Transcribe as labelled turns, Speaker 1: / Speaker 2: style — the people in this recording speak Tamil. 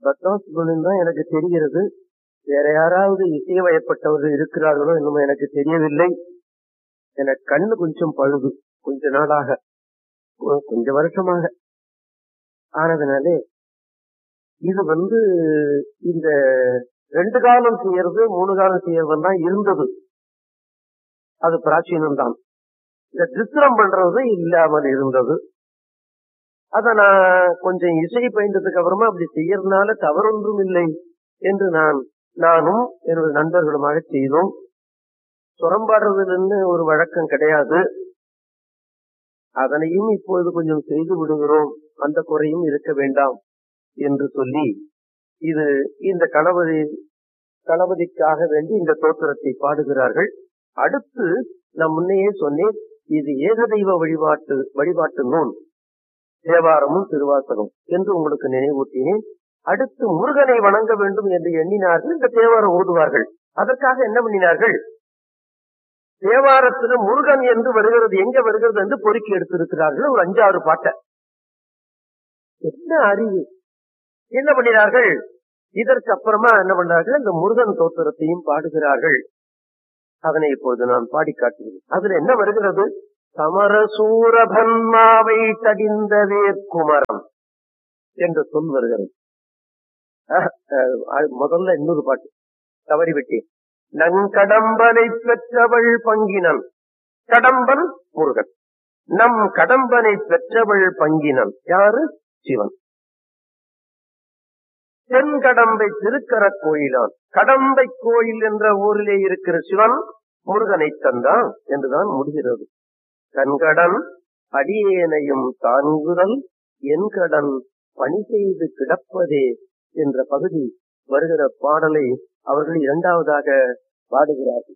Speaker 1: லதா சுப்ரமணியன் தான் எனக்கு தெரிகிறது வேற யாராவது இசைவயப்பட்டவர்கள் இருக்கிறார்களோ என்னமோ எனக்கு தெரியவில்லை எனக்கு கண்ணு கொஞ்சம் பழுது கொஞ்ச நாளாக கொ- கொஞ்ச வருஷமாக ஆனதுனாலே இது வந்து இந்த ரெண்டு காலம் செய்யறது மூணு காலம் செய்யறதெல்லாம் இருந்தது அது பிராச்சீனம் தான் இந்த சித்திரம் பண்றது இல்லாமல் இருந்தது அத நான் கொஞ்சம் இசை பயின்றதுக்கு அப்புறமா அப்படி செய்யறதுனால தவறொன்றும் இல்லை என்று நான் நானும் எனது நண்பர்களுமாக செய்தோம் சுரம்பாடுறதுன்னு ஒரு வழக்கம் கிடையாது அதனையும் இப்பொழுது கொஞ்சம் செய்து விடுகிறோம் அந்த குறையும் இருக்க வேண்டாம் என்று சொல்லி இது இந்த கணபதி கணபதிக்காக வேண்டி இந்த தோத்திரத்தை பாடுகிறார்கள் அடுத்து நான் முன்னையே சொன்னேன் இது ஏகதெய்வ வழிபாட்டு வழிபாட்டு நூல் தேவாரமும் திருவாசகம் என்று உங்களுக்கு நினைவூட்டினேன் அடுத்து முருகனை வணங்க வேண்டும் என்று எண்ணினார்கள் இந்த தேவாரம் ஓதுவார்கள் அதற்காக என்ன பண்ணினார்கள் தேவாரத்தில் முருகன் என்று வருகிறது எங்க வருகிறது என்று பொறுக்கி எடுத்திருக்கிறார்கள் ஒரு அஞ்சாறு பாட்டை என்ன அறிவு என்ன பண்ணினார்கள் இதற்கு அப்புறமா என்ன பண்ணார்கள் இந்த முருகன் தோத்திரத்தையும் பாடுகிறார்கள் அதனை இப்பொழுது நான் பாடி காட்டுகிறேன் அதுல என்ன வருகிறது சமரசூரபன்மாவை தடிந்த வேற்குமரம் என்று சொல் வருகிறது அஹ், அஹ், முதல்ல இன்னொரு பாட்டு தவறிவிட்டேன் நங்கடம்பனை பெற்றவள் பங்கினன் கடம்பன் முருகன் நம் கடம்பனை பெற்றவள் பங்கினன் யாரு சிவன் தென்கடம்பை திருக்கர கோயிலான் கடம்பை கோயில் என்ற ஊரிலே இருக்கிற சிவன் முருகனை தந்தான் என்றுதான் முடிகிறது கண்கடன் அடியேனையும் தாங்குதல் என் கடன் பணி செய்து கிடப்பதே என்ற பகுதி வருகிற பாடலை அவர்கள் இரண்டாவதாக பாடுகிறார்கள்